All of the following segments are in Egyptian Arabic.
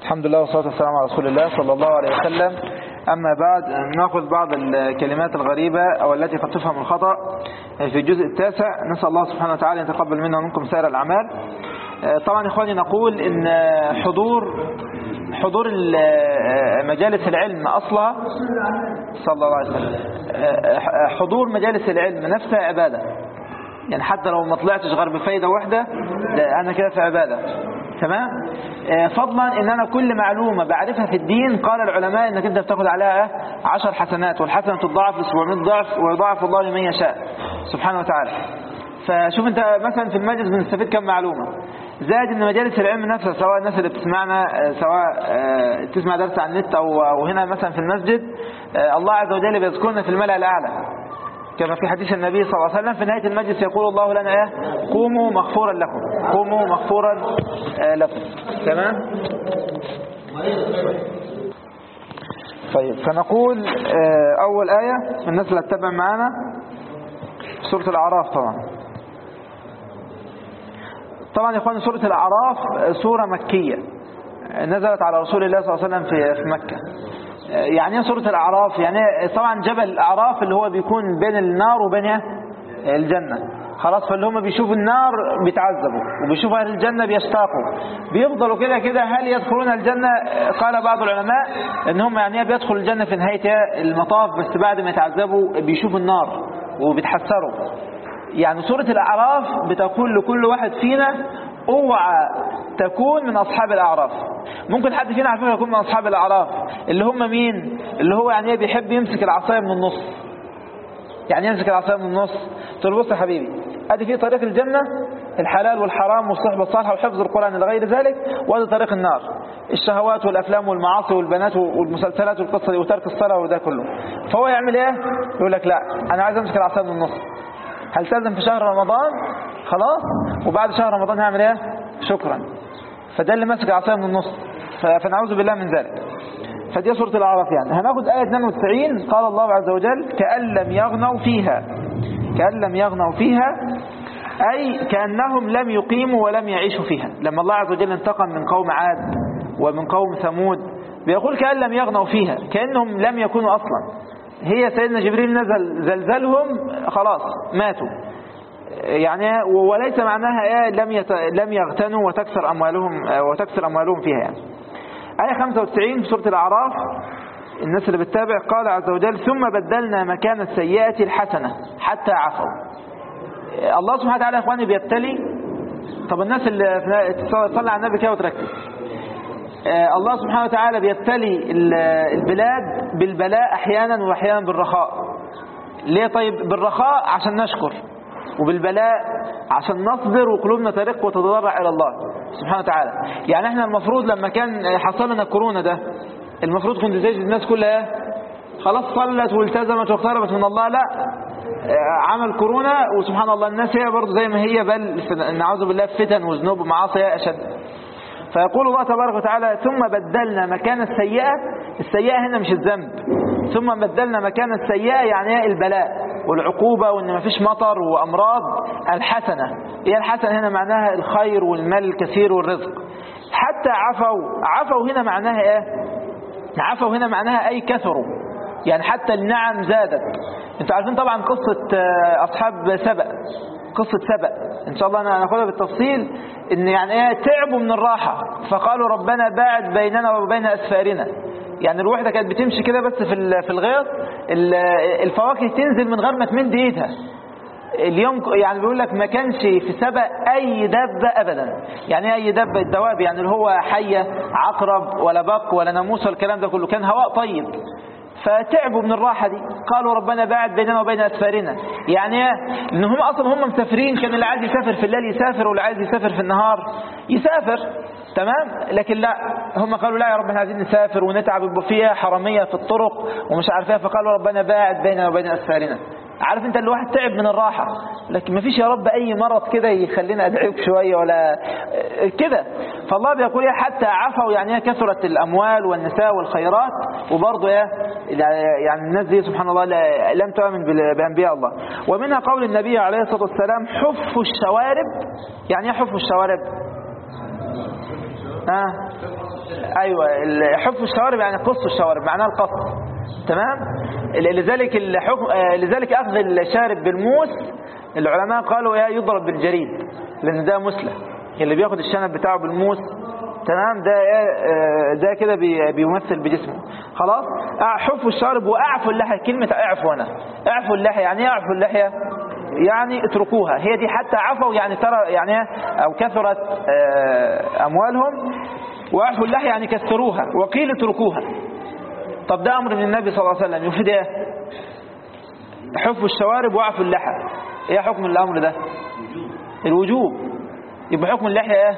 الحمد لله والصلاة والسلام على رسول الله صلى الله عليه وسلم أما بعد نأخذ بعض الكلمات الغريبة أو التي قد تفهم الخطأ في الجزء التاسع نسأل الله سبحانه وتعالى أن يتقبل منا ومنكم سائر الأعمال طبعا إخواني نقول إن حضور حضور مجالس العلم أصلها صلى الله عليه وسلم حضور مجالس العلم نفسها عبادة يعني حتى لو ما طلعتش غير بفايدة واحدة أنا كده في عبادة تمام فضلا ان انا كل معلومة بعرفها في الدين قال العلماء انك انت بتاخد عليها عشر حسنات والحسنة تضاعف ل 700 ضعف ويضاعف الله لمن يشاء سبحانه وتعالى فشوف انت مثلا في المجلس بنستفيد كم معلومة زائد ان مجالس العلم نفسها سواء الناس اللي بتسمعنا سواء تسمع درس على النت او هنا مثلا في المسجد الله عز وجل بيذكرنا في الملأ الاعلى كما في حديث النبي صلى الله عليه وسلم في نهاية المجلس يقول الله لنا ايه قوموا مغفورا لكم قوموا مغفورا لكم تمام طيب فنقول أول آية الناس اللي تتبع معانا سورة الأعراف طبعا طبعا يا اخواني سورة الأعراف سورة مكية نزلت على رسول الله صلى الله عليه وسلم في في مكة يعني ايه سورة الأعراف يعني طبعا جبل الأعراف اللي هو بيكون بين النار وبين الجنة خلاص فاللي هم بيشوفوا النار بيتعذبوا وبيشوفوا أهل الجنة بيشتاقوا بيفضلوا كده كده هل يدخلون الجنة قال بعض العلماء ان هم يعني بيدخل الجنة في نهاية المطاف بس بعد ما يتعذبوا بيشوفوا النار وبيتحسروا يعني سورة الأعراف بتقول لكل واحد فينا اوعى تكون من أصحاب الأعراف ممكن حد فينا على فكرة يكون من أصحاب الأعراف اللي هم مين اللي هو يعني بيحب يمسك العصاية من النص يعني يمسك العصاية من النص تقول بص يا حبيبي ادي في طريق الجنة الحلال والحرام والصحبة الصالحة وحفظ القرآن إلى غير ذلك وادي طريق النار الشهوات والأفلام والمعاصي والبنات والمسلسلات والقصة دي وترك الصلاة وده كله فهو يعمل ايه يقول لك لا أنا عايز أمسك العصاية من النص هلتزم في شهر رمضان خلاص وبعد شهر رمضان هعمل ايه شكرا فده اللي ماسك العصايه من النص فنعوذ بالله من ذلك فدي سورة الأعراف يعني هناخد آية 92 قال الله عز وجل كأن لم يغنوا فيها كأن لم يغنوا فيها أي كأنهم لم يقيموا ولم يعيشوا فيها لما الله عز وجل انتقم من قوم عاد ومن قوم ثمود بيقول كأن لم يغنوا فيها كأنهم لم يكونوا أصلا هي سيدنا جبريل نزل زلزلهم خلاص ماتوا يعني وليس معناها ايه لم يت... لم يغتنوا وتكسر اموالهم وتكسر اموالهم فيها يعني آية 95 في سورة الأعراف الناس اللي بتتابع قال عز وجل ثم بدلنا مكان السيئة الحسنة حتى عفوا الله سبحانه وتعالى يا اخواني بيبتلي طب الناس اللي تصلي على النبي كده وتركز الله سبحانه وتعالى بيبتلي البلاد بالبلاء احيانا واحيانا بالرخاء ليه طيب بالرخاء عشان نشكر وبالبلاء عشان نصبر وقلوبنا ترق وتتضرع الى الله سبحانه وتعالى يعني احنا المفروض لما كان حصل لنا الكورونا ده المفروض كنت زي الناس كلها خلاص صلت والتزمت واقتربت من الله لا عمل كورونا وسبحان الله الناس هي برضه زي ما هي بل نعوذ بالله فتن وذنوب ومعاصي اشد فيقول الله تبارك وتعالى ثم بدلنا مكان السيئة السيئة هنا مش الذنب ثم بدلنا مكان السيئة يعني البلاء والعقوبة وان مفيش مطر وامراض الحسنة هي الحسنة هنا معناها الخير والمال الكثير والرزق حتى عفوا عفوا هنا معناها ايه عفوا هنا معناها اي كثروا يعني حتى النعم زادت انتوا عارفين طبعا قصة اصحاب سبأ قصة سبأ ان شاء الله انا هناخدها بالتفصيل ان يعني ايه تعبوا من الراحة فقالوا ربنا باعد بيننا وبين اسفارنا يعني الوحدة كانت بتمشي كده بس في في الغيط الفواكه تنزل من غير ما تمد ايدها اليوم يعني بيقول لك ما كانش في سبأ اي دابة ابدا يعني اي دابة الدواب يعني اللي هو حية عقرب ولا بق ولا ناموس الكلام ده كله كان هواء طيب فتعبوا من الراحة دي قالوا ربنا باعد بيننا وبين أسفارنا يعني ان هم أصلا هم مسافرين كان اللي عايز يسافر في الليل يسافر واللي عايز يسافر في النهار يسافر تمام لكن لا هم قالوا لا يا رب احنا عايزين نسافر ونتعب يبقى فيها حرامية في الطرق ومش عارف ايه فقالوا ربنا باعد بيننا وبين أسفارنا عارف انت الواحد تعب من الراحة لكن ما فيش يا رب اي مرض كده يخلينا ادعيك شوية ولا كده فالله بيقول يا حتى عفوا يعني هي كثرت الاموال والنساء والخيرات وبرضه يا يعني الناس دي سبحان الله لم تؤمن بانبياء الله ومنها قول النبي عليه الصلاة والسلام حفوا الشوارب يعني ايه حفوا الشوارب ها ايوه ال- حف الشوارب يعني قص الشوارب معناها القص تمام ل- لذلك الحكم آه، لذلك اخذ الشارب بالموس العلماء قالوا ايه يضرب بالجريد لان ده مسلة اللي بياخد الشنب بتاعه بالموس تمام ده ايه آه، ده كده بي- بيمثل بجسمه خلاص حفوا الشارب واعفوا اللحيه كلمه اعفوا هنا اعفوا اللحيه يعني ايه اعفوا اللحيه يعني اتركوها هي دي حتى عفوا يعني ترى يعني إيه؟ او كثرت آه، اموالهم واعفوا اللحيه يعني كسروها وقيل اتركوها طب ده امر من النبي صلى الله عليه وسلم يفيد ايه حفوا الشوارب واعفوا اللحى ايه حكم الامر ده الوجوب يبقى حكم اللحيه ايه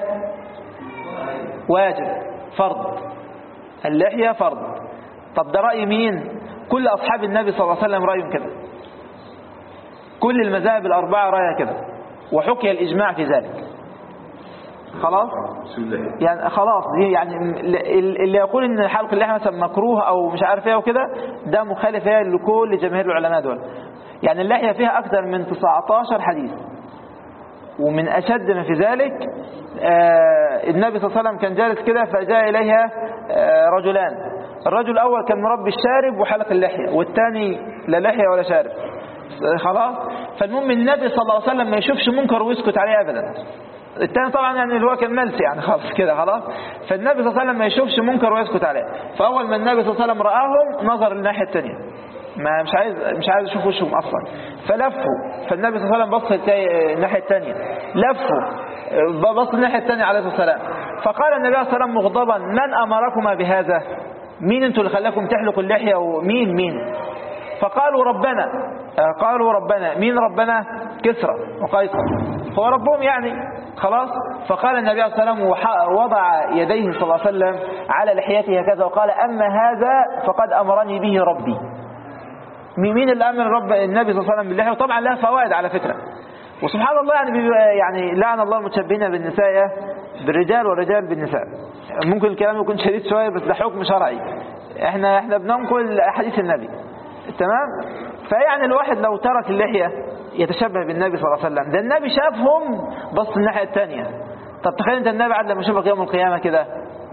واجب فرض اللحيه فرض طب ده راي مين كل اصحاب النبي صلى الله عليه وسلم رايهم كده كل المذاهب الاربعه رايها كده وحكي الاجماع في ذلك خلاص بسم الله يعني خلاص دي يعني ال- اللي يقول ان حلق اللحيه مثلا مكروه او مش عارف ايه وكده ده مخالف ايه لكل جماهير العلماء دول يعني اللحيه فيها اكثر من 19 حديث ومن اشد ما في ذلك آه، النبي صلى الله عليه وسلم كان جالس كده فجاء اليها آه، رجلان الرجل الاول كان مربي الشارب وحلق اللحيه والثاني لا لحيه ولا شارب خلاص فالمهم النبي صلى الله عليه وسلم ما يشوفش منكر ويسكت عليه ابدا الثاني طبعا يعني اللي هو كان ملسي يعني خلاص كده خلاص فالنبي صلى الله عليه وسلم ما يشوفش منكر ويسكت عليه فاول ما النبي صلى الله عليه وسلم راهم نظر الناحيه الثانيه ما مش عايز مش عايز يشوف وشهم اصلا فلفوا فالنبي صلى الله عليه وسلم بص التا- الناحيه الثانيه لفوا بص الناحيه الثانيه عليه الصلاه والسلام فقال النبي صلى الله عليه وسلم مغضبا من امركما بهذا مين انتوا اللي خلاكم تحلقوا اللحيه ومين مين فقالوا ربنا آه، قالوا ربنا مين ربنا كسرى وقيصر هو ربهم يعني خلاص فقال النبي صلى الله عليه وسلم وح- وضع يديه صلى الله عليه وسلم على لحيته هكذا وقال أما هذا فقد أمرني به ربي مين اللي أمر رب النبي صلى الله عليه وسلم باللحية وطبعا لها فوائد على فكرة وسبحان الله يعني بيبقى يعني لعن الله المتشبهين بالنساء بالرجال والرجال بالنساء ممكن الكلام يكون شديد شوية بس ده حكم شرعي احنا احنا بننقل احاديث النبي تمام فيعني الواحد لو ترك اللحية يتشبه بالنبي صلى الله عليه وسلم ده النبي شافهم بص الناحية الثانية طب تخيل انت النبي عاد لما يشوفك يوم القيامة كده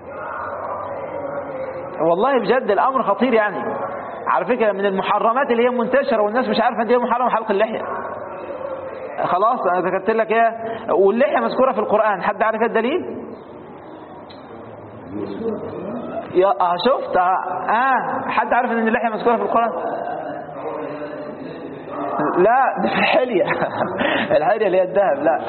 والله بجد الامر خطير يعني على فكرة من المحرمات اللي هي منتشرة والناس مش عارفة ان هي محرم حلق اللحية خلاص انا ذكرت لك ايه واللحية مذكورة في القرآن حد عارف إيه الدليل يا اه شفت اه, آه. حد عارف ان اللحية مذكورة في القرآن لا ده في الحلية الحلية اللي هي الذهب لا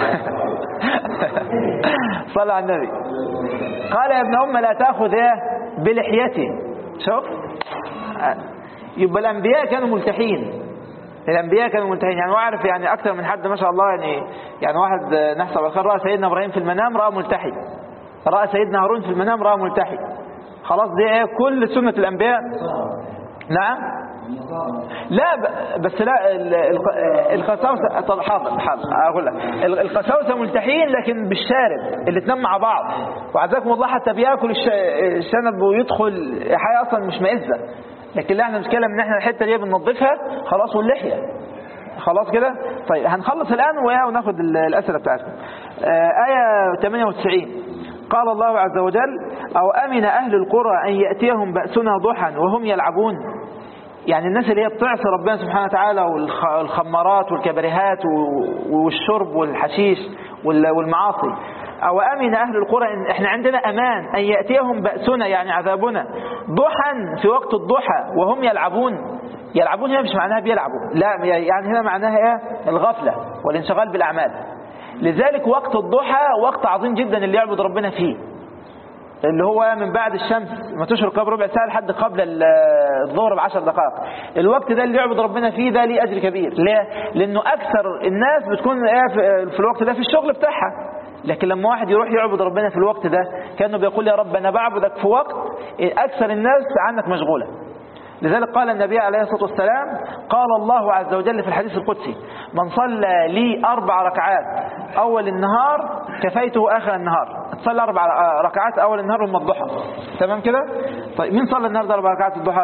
صلى على النبي قال يا ابن أم لا تأخذ ايه بلحيتي شوف يبقى الأنبياء كانوا ملتحين الأنبياء كانوا ملتحين يعني واعرف يعني أكثر من حد ما شاء الله يعني يعني واحد نحسب الخير رأى سيدنا إبراهيم في المنام رأى ملتحي رأى سيدنا هارون في المنام رأى ملتحي خلاص دي ايه كل سنة الأنبياء نعم لا ب- بس لا ال- ال- القساوسة طب حاضر حاضر أقول لك ال- القساوسة ملتحين لكن بالشارب الاثنين مع بعض وعزاكم الله حتى بياكل الش- الشنب ويدخل حاجة أصلا مش مئزة لكن لا احنا بنتكلم ان احنا الحتة دي بننظفها خلاص واللحية خلاص كده طيب هنخلص الآن وإيه وناخد ال- الأسئلة بتاعتكم آه، آية 98 قال الله عز وجل أو أمن أهل القرى أن يأتيهم بأسنا ضحى وهم يلعبون يعني الناس اللي هي بتعصي ربنا سبحانه وتعالى والخمارات والكبريهات و- والشرب والحشيش وال- والمعاصي أو أمن أهل القرى إن إحنا عندنا أمان أن يأتيهم بأسنا يعني عذابنا ضحى في وقت الضحى وهم يلعبون يلعبون هنا مش معناها بيلعبوا لا يعني هنا معناها إيه الغفلة والانشغال بالأعمال لذلك وقت الضحى وقت عظيم جدا اللي يعبد ربنا فيه اللي هو من بعد الشمس ما تشرق بربع ساعة لحد قبل ال- الظهر بعشر دقائق الوقت ده اللي يعبد ربنا فيه ده ليه أجر كبير ليه؟ لأنه أكثر الناس بتكون إيه في في الوقت ده في الشغل بتاعها لكن لما واحد يروح يعبد ربنا في الوقت ده كأنه بيقول يا رب أنا بعبدك في وقت أكثر الناس عنك مشغولة لذلك قال النبي عليه الصلاة والسلام قال الله عز وجل في الحديث القدسي من صلى لي أربع ركعات أول النهار كفيته آخر النهار تصلي أربع ركعات أول النهار ثم الضحى تمام كده طيب مين صلى النهارده أربع ركعات الضحى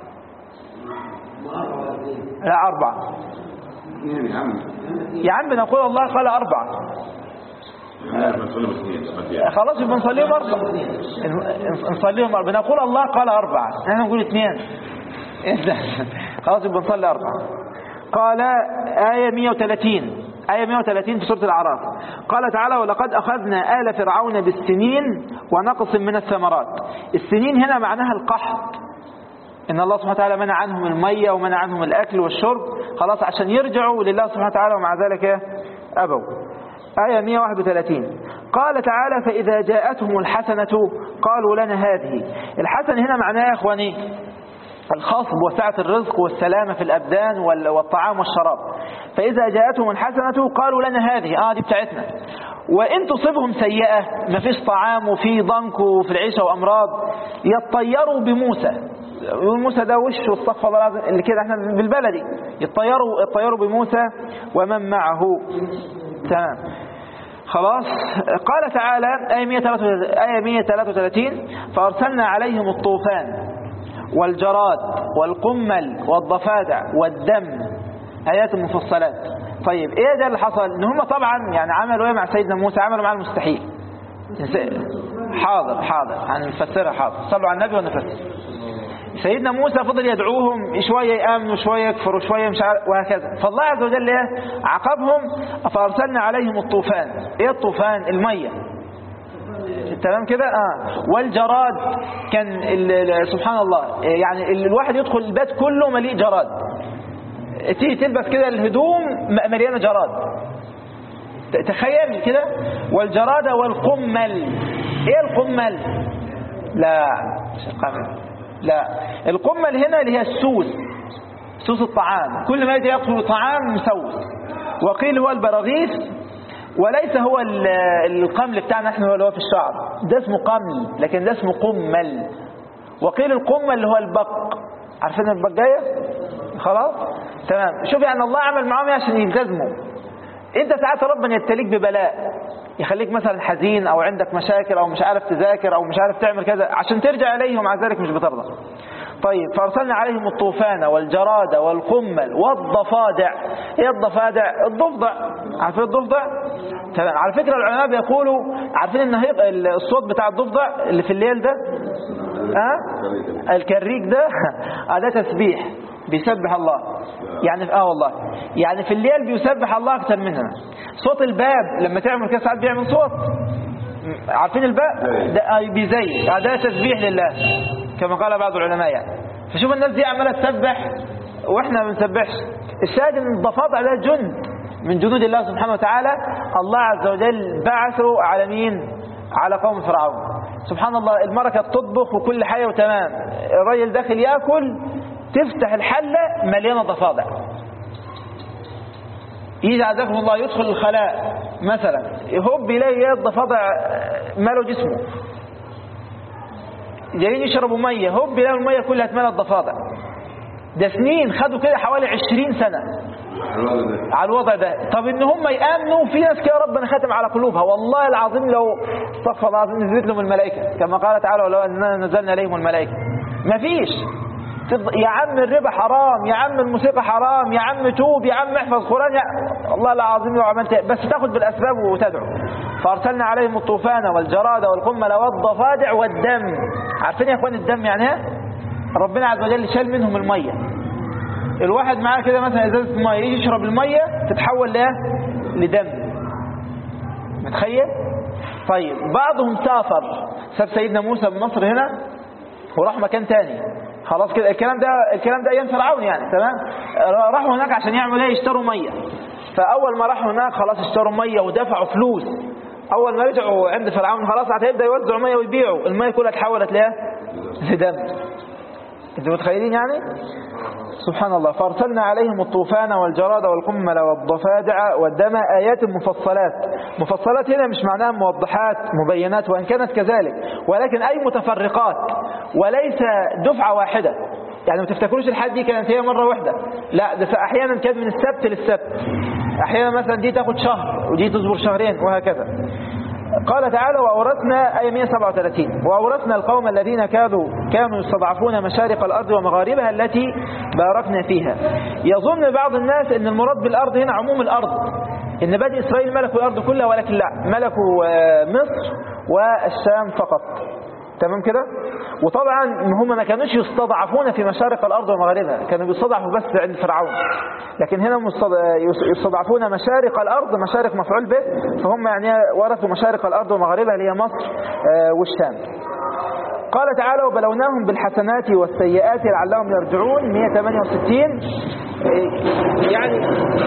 لا أربع يا عم يا عم نقول الله قال أربع خلاص يبقى نصليهم أربعة نصليهم أربعة بنقول الله قال أربعة احنا نقول اثنين خلاص يبقى نصلي أربعة قال آية 130 آية 130 في سورة الأعراف قال تعالى ولقد أخذنا آل فرعون بالسنين ونقص من الثمرات السنين هنا معناها القحط إن الله سبحانه وتعالى منع عنهم المية ومنع عنهم الأكل والشرب خلاص عشان يرجعوا لله سبحانه وتعالى ومع ذلك أبوا آية 131 قال تعالى فإذا جاءتهم الحسنة قالوا لنا هذه الحسن هنا معناه يا إخواني الخصب وسعة الرزق والسلامة في الأبدان والطعام والشراب فإذا جاءتهم الحسنة قالوا لنا هذه آه دي بتاعتنا وإن تصبهم سيئة ما فيش طعام وفي ضنك وفي العيشة وأمراض يطيروا بموسى موسى ده وش والصف اللي كده احنا بالبلدي يطيروا يطيروا بموسى ومن معه تمام خلاص قال تعالى آية 133 فأرسلنا عليهم الطوفان والجراد والقمل والضفادع والدم آيات مفصلات طيب ايه ده اللي حصل ان هم طبعا يعني عملوا ايه مع سيدنا موسى عملوا معاه المستحيل حاضر حاضر هنفسرها حاضر صلوا على النبي ونفسر سيدنا موسى فضل يدعوهم شوية يآمنوا شوية يكفروا شوية مش عارف وهكذا فالله عز وجل ايه عاقبهم فأرسلنا عليهم الطوفان ايه الطوفان المية تمام كده اه والجراد كان سبحان الله يعني الواحد يدخل البيت كله مليء جراد تيجي تلبس كده الهدوم مليانه جراد تخيل كده والجراد والقمل ايه القمل لا مش القمل لا القمل هنا اللي هي السوس سوس الطعام كل ما يدخل طعام مسوس وقيل هو البراغيث وليس هو القمل بتاعنا احنا اللي هو في الشعر ده اسمه قمل لكن ده اسمه قمل وقيل القمل اللي هو البق عارفين البقاية خلاص تمام شوف يعني الله عمل معاهم عشان يلتزموا انت ساعات ربنا يبتليك ببلاء يخليك مثلا حزين او عندك مشاكل او مش عارف تذاكر او مش عارف تعمل كذا عشان ترجع اليه ومع ذلك مش بترضى طيب فارسلنا عليهم الطوفان والجراد والقمل والضفادع ايه الضفادع الضفدع عارفين الضفدع تمام على فكرة العلماء بيقولوا عارفين النهيق الصوت بتاع الضفدع اللي في الليل ده ها أه؟ الكريك ده ده تسبيح بيسبح الله يعني اه والله يعني في الليل بيسبح الله اكتر مننا صوت الباب لما تعمل كده ساعات بيعمل صوت عارفين الباب ده بيزي ده تسبيح لله كما قال بعض العلماء يعني فشوف الناس دي عماله تسبح واحنا ما بنسبحش الشاهد ان الضفادع ده جند من جنود الله سبحانه وتعالى الله عز وجل بعثه على مين على قوم فرعون سبحان الله المرة كانت تطبخ وكل حاجة وتمام الراجل داخل ياكل تفتح الحلة مليانة ضفادع يجي عزكم الله يدخل الخلاء مثلا يهب يلاقي الضفادع ماله جسمه جايين يشربوا مية هوب يلاقوا المية كلها اتملت ضفادع ده سنين خدوا كده حوالي 20 سنة على الوضع ده طب ان هم يامنوا في ناس كده ربنا ختم على قلوبها والله العظيم لو استغفر الله العظيم نزلت لهم الملائكه كما قال تعالى ولو اننا نزلنا اليهم الملائكه مفيش يا عم الربا حرام يا عم الموسيقى حرام يا عم توب يا عم احفظ قران يا والله العظيم لو عملت بس تاخد بالاسباب وتدعو فارسلنا عليهم الطوفان والجراد والقمل والضفادع والدم عارفين يا اخوان الدم يعني ايه ربنا عز وجل شال منهم الميه الواحد معاه كده مثلا ازازه ميه يجي يشرب الميه تتحول لايه لدم متخيل طيب بعضهم سافر ساب سيدنا موسى من مصر هنا وراح مكان تاني خلاص كده الكلام ده الكلام ده ايام فرعون يعني تمام راحوا هناك عشان يعملوا ايه يشتروا ميه فاول ما راحوا هناك خلاص اشتروا ميه ودفعوا فلوس اول ما رجعوا عند فرعون خلاص هتبدا يوزعوا ميه ويبيعوا الميه كلها اتحولت لايه لدم انتوا متخيلين يعني سبحان الله فارسلنا عليهم الطوفان والجراد والقمل والضفادع والدم آيات مفصلات مفصلات هنا مش معناها موضحات مبينات وإن كانت كذلك ولكن أي متفرقات وليس دفعة واحدة يعني ما تفتكروش الحد دي كانت هي مرة واحدة لا ده أحيانا كانت من السبت للسبت أحيانا مثلا دي تاخد شهر ودي تصبر شهرين وهكذا قال تعالى وأورثنا آية 137 وأورثنا القوم الذين كانوا كانوا يستضعفون مشارق الأرض ومغاربها التي باركنا فيها يظن بعض الناس أن المراد بالأرض هنا عموم الأرض ان بني اسرائيل ملكوا الارض كلها ولكن لا ملكوا آه، مصر والشام فقط تمام كده وطبعا هم ما كانوش يستضعفون في مشارق الارض ومغاربها كانوا بيستضعفوا بس عند فرعون لكن هنا مستض- يستضعفون مشارق الارض مشارق مفعول به فهم يعني ورثوا مشارق الارض ومغاربها اللي هي مصر آه، والشام قال تعالى وبلوناهم بالحسنات والسيئات لعلهم يرجعون 168 إيه، يعني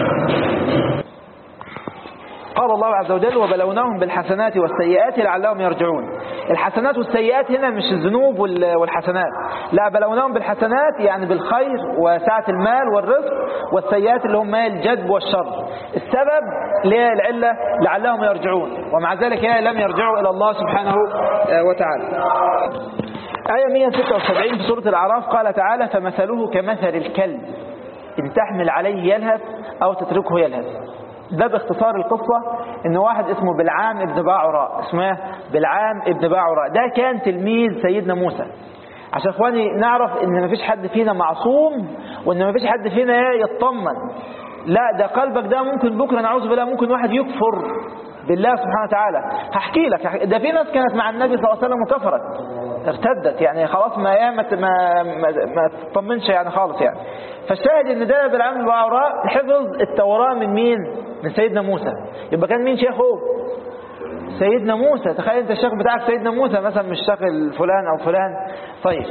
قال الله عز وجل وبلوناهم بالحسنات والسيئات لعلهم يرجعون الحسنات والسيئات هنا مش الذنوب وال- والحسنات لا بلوناهم بالحسنات يعني بالخير وسعة المال والرزق والسيئات اللي هم الجدب والشر السبب ليه العلة لعلهم يرجعون ومع ذلك هي لم يرجعوا إلى الله سبحانه آه، وتعالى آية 176 في سورة الأعراف قال تعالى فمثله كمثل الكلب إن تحمل عليه يلهث أو تتركه يلهث ده باختصار القصة إن واحد اسمه بلعام ابن باعوراء اسمه إيه؟ بلعام ابن باعوراء ده كان تلميذ سيدنا موسى عشان اخواني نعرف ان مفيش حد فينا معصوم وان مفيش حد فينا إيه يطمن لا ده قلبك ده ممكن بكره نعوذ بالله ممكن واحد يكفر بالله سبحانه وتعالى هحكي لك هحكي- ده في ناس كانت مع النبي صلى الله عليه وسلم وكفرت ارتدت يعني خلاص ما يا ما ما, ما, ما تطمنش يعني خالص يعني فالشاهد ان ده بالعام البعراء حفظ التوراة من مين من سيدنا موسى يبقى كان مين شيخه سيدنا موسى تخيل انت الشيخ بتاعك سيدنا موسى مثلا مش شيخ فلان او فلان طيب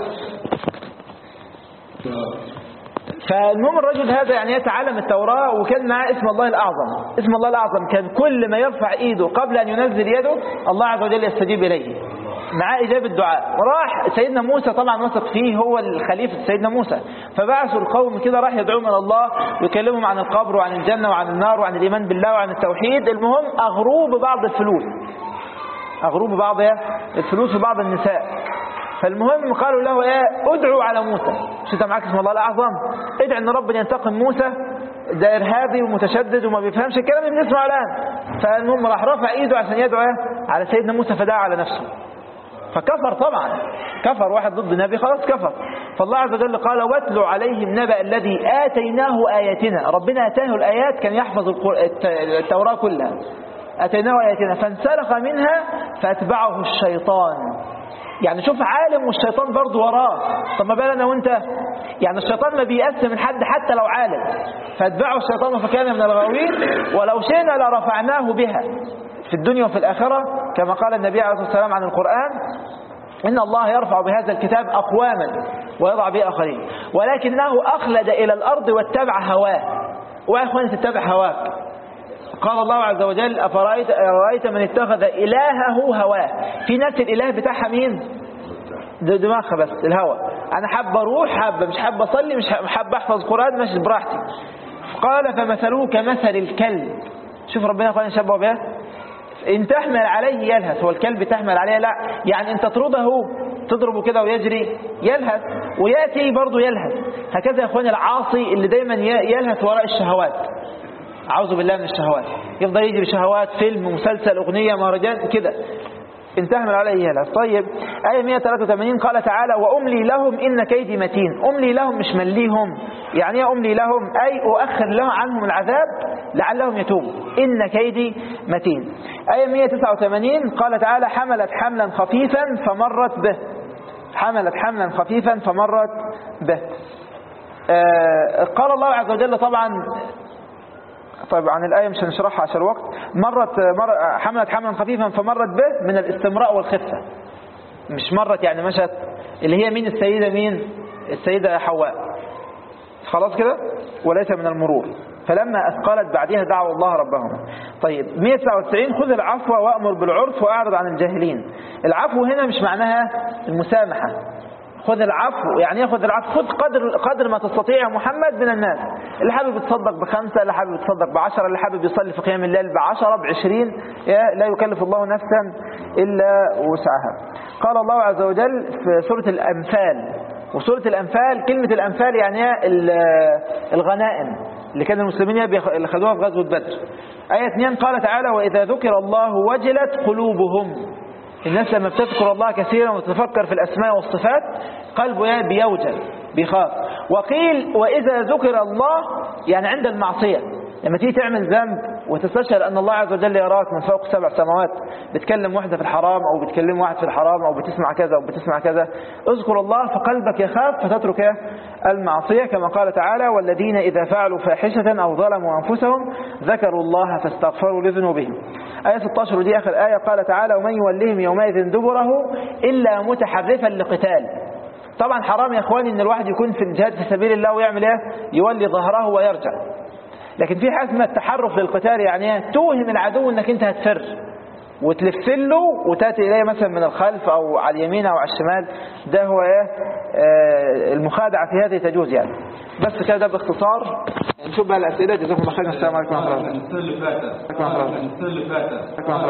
فالمهم الرجل هذا يعني يتعلم التوراة وكان معاه اسم الله الأعظم اسم الله الأعظم كان كل ما يرفع إيده قبل أن ينزل يده الله عز وجل يستجيب إليه معاه إجابة دعاء راح سيدنا موسى طبعا وثق فيه هو الخليفة سيدنا موسى فبعثوا القوم كده راح يدعوهم إلى الله ويكلمهم عن القبر وعن الجنة وعن النار وعن الإيمان بالله وعن التوحيد المهم أغروه ببعض الفلوس أغروه ببعض إيه؟ الفلوس وبعض النساء فالمهم قالوا له ايه ادعوا على موسى مش انت معاك اسم الله الاعظم ادعي ان ربنا ينتقم موسى ده ارهابي ومتشدد وما بيفهمش الكلام اللي بنسمعه الان فالمهم راح رفع ايده عشان يدعو ايه على سيدنا موسى فدعا على نفسه فكفر طبعا كفر واحد ضد النبي خلاص كفر فالله عز وجل قال واتلوا عليهم نبأ الذي آتيناه آياتنا ربنا آتاه الآيات كان يحفظ القر- الت- التوراة كلها آتيناه آياتنا فانسلخ منها فأتبعه الشيطان يعني شوف عالم والشيطان برضه وراه طب ما بالنا وانت يعني الشيطان ما بيأس من حد حتى لو عالم فاتبعه الشيطان فكان من الغاوين ولو شئنا لرفعناه بها في الدنيا وفي الآخرة كما قال النبي عليه الصلاة والسلام عن القرآن إن الله يرفع بهذا الكتاب أقواما ويضع به آخرين ولكنه أخلد إلى الأرض واتبع هواه ويا إخواني تتبع هواك قال الله عز وجل أفرأيت أرأيت من اتخذ إلهه هواه في ناس الإله بتاعها مين ده دماغها بس الهوى أنا حابة أروح حابة مش حابة أصلي مش حابة أحفظ قرآن ماشي براحتي قال فمثلوه كمثل الكلب شوف ربنا قال شبه بها إن تحمل عليه يلهث هو الكلب تحمل عليه لا يعني أنت تطرده تضربه كده ويجري يلهث ويأتي برضه يلهث هكذا يا أخواني العاصي اللي دايما يلهث وراء الشهوات أعوذ بالله من الشهوات يفضل يجري بشهوات فيلم مسلسل أغنية مهرجان كده إن تحمل عليه يلهث طيب آية 183 قال تعالى وأملي لهم إن كيدي متين أملي لهم مش مليهم يعني ايه أملي لهم أي أؤخر لهم عنهم العذاب لعلهم يتوبوا إن كيدي متين آية 189 قال تعالى حملت حملا خفيفا فمرت به حملت حملا خفيفا فمرت به آه قال الله عز وجل طبعا طيب عن الآية مش هنشرحها عشان الوقت مرت مر حملت حملا خفيفا فمرت به من الاستمراء والخفة مش مرت يعني مشت اللي هي مين السيدة مين السيدة حواء خلاص كده وليس من المرور فلما أثقلت بعدها دعوا الله ربهم طيب 199 خذ العفو وأمر بالعرف وأعرض عن الجاهلين العفو هنا مش معناها المسامحة خذ العفو يعني ياخذ العفو خذ قدر قدر ما تستطيع يا محمد من الناس اللي حابب يتصدق بخمسة اللي حابب يتصدق بعشرة اللي حابب يصلي في قيام الليل بعشرة بعشرين لا يكلف الله نفسا إلا وسعها قال الله عز وجل في سورة الأنفال وسورة الأنفال كلمة الأنفال يعني الغنائم اللي كان المسلمين اللي خدوها في غزوة بدر آية 2 قال تعالى وإذا ذكر الله وجلت قلوبهم الناس لما بتذكر الله كثيرا وتفكر في الأسماء والصفات قلبه بيوجل بيخاف وقيل وإذا ذكر الله يعني عند المعصية لما تيجي تعمل ذنب وتستشعر أن الله عز وجل يراك من فوق سبع سماوات بتكلم واحدة في الحرام أو بتكلم واحد في الحرام أو بتسمع كذا أو بتسمع كذا اذكر الله فقلبك يخاف فتترك المعصية كما قال تعالى والذين إذا فعلوا فاحشة أو ظلموا أنفسهم ذكروا الله فاستغفروا لذنوبهم آية 16 دي آخر آية قال تعالى ومن يولهم يومئذ دبره إلا متحرفا لقتال طبعا حرام يا اخواني ان الواحد يكون في الجهاد في سبيل الله ويعمل ايه يولي ظهره ويرجع لكن في حاجه اسمها التحرف للقتال يعني ايه توهم العدو انك انت هتفر وتلف له وتاتي اليه مثلا من الخلف او على اليمين او على الشمال ده هو ايه آه المخادعه في هذه تجوز يعني بس كده ده باختصار نشوف بقى الاسئله جزاكم الله خير السلام عليكم ورحمه الله السنة اللي فاتت السنة السنة اللي فاتت وبركاته